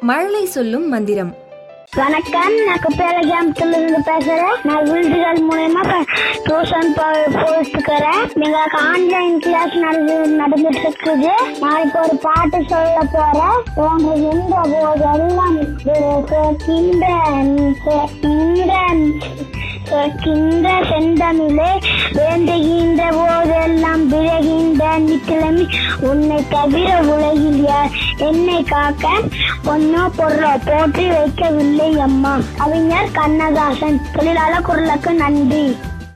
மழலை சொல்லும் மந்திரம் வணக்கம் நான் குப்பேலகிராமத்துல இருந்து பேசுறேன் நான் விருதுகள் மூலயமா டியூஷன் போயிட்டுக்கிறேன் எங்களுக்கு ஆன்லைன் கிளாஸ் நடந்து நடந்துட்டு இருக்குது நான் இப்போ ஒரு பாட்டு சொல்ல போறேன் உங்களுக்கு எந்த போதெல்லாம் கேட்கின்ற செந்தமிழே வேண்டுகின்ற போதெல்லாம் விரைகின்ற நிக்கிழமை உன்னை தவிர உலகில் யார் என்னை காக்க பொன்னோ பொருளோ போற்றி வைக்கவில்லை அம்மா கவிஞர் கண்ணதாசன் தொழிலாளர் குரலுக்கு நன்றி